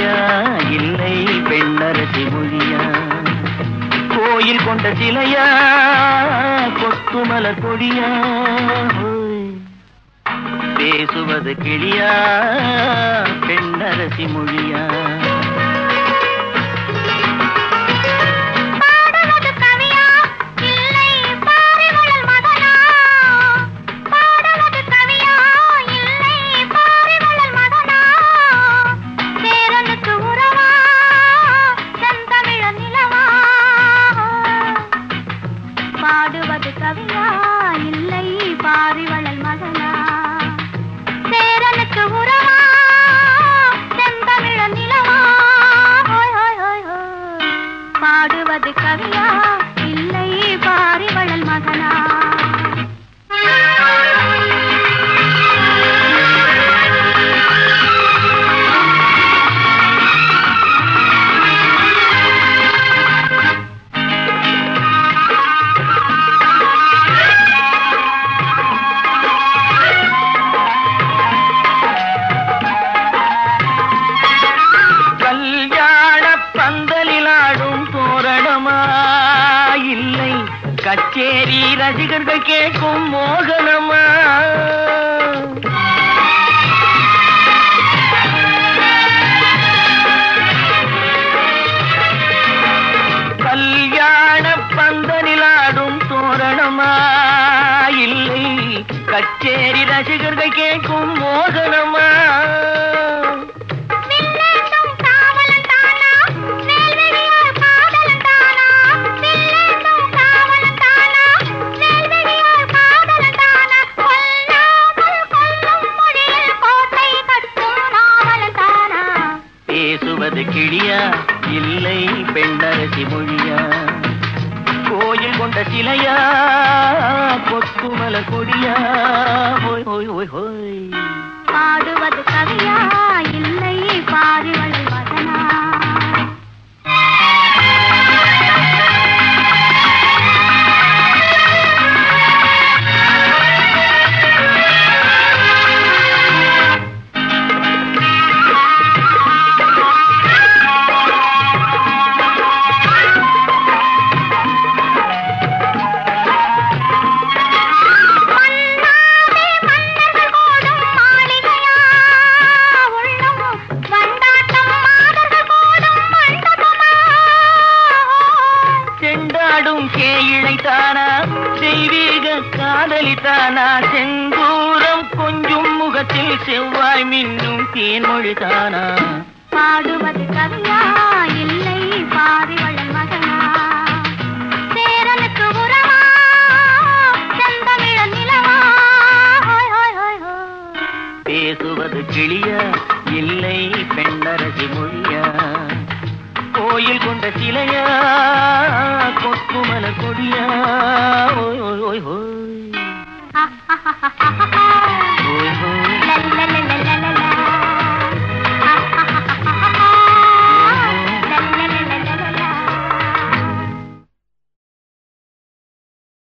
கிளியா இல்லை பெண்ணரசி மொழியா கோயில் கொண்ட சிலையா கொத்துமலர் கொடியா ஹோய். பேசுவது கிளியா பெண்ணரசி மொழியா பாடுவது கவியா இல்லை பாரிவளல் மகனா பாடுவது கவியா இல்லை பாரிவளல் மகனா சேரனுக்கு உறவா செந்தமிழ நிலவா பாடுவது கவியா இல்லை பாரிவளல் மகனா சேரனுக்கு உறவா செந்தமிழ நிலவா ஹோய் ஹோய் ஹோய் ஹோய் பாடுவது கவியா இல்லை பாரிவளல் மகனா கல்யாண பந்தலில் ஆடும் தோரணமா இல்லை கச்சேரி ரசிகர்கள் கேட்கும் மோகனமா கல்யாண பந்தலில் ஆடும் தோரணமா இல்லை கச்சேரி ரசிகர்கள் கேட்கும் மோகனமா வில்லேந்தும் காவலன் தானா வேல்விழியார் காதலன் தானா வில்லேந்தும் காவலன் தானா வேல்விழியார் காதலன் தானா கொல்லாமல் கொல்லும் மொழியில் கோட்டை கட்டும் நாவலன் தானா பேசுவது கிளியா இல்லை பெண்ணரசி மொழியா கோயில் கொண்ட சிலையா கொத்துமல கொடியா ஹோய் ஹோய் ஹோய் ஹோய் பாடுவது கவியா இல்லை பாரிவளல் மகனா மன்னாவே மன்னர்கள் கூடும் மாளிகையா உள்ளம் வண்டாட்டம் மாதர்கள் கூடும் மண்டபமா செண்டாடும் கேயிழை தானா தெய்வீக காதலி தானா செந்தூரம் கொஞ்சும் முகத்தில் செவ்வாய் மின்னும் தேன்மொழி தானா பாடுவது கவியா இல்லை பாரிவளல் மகனா சேரனுக்கு உறவா செந்தமிழ நிலவா ஹோய் ஹோய் ஹோய் ஹோய் பேசுவது கிளியா இல்லை பெண்ணரசி மொழியா கோயில் கொண்ட சிலையா கொத்துமல கொடியா ஓய் ஓய் ஓய் ஓய் ஆஹ் ஆஹ் ஆஹ் ஆஹ் ஆஹ்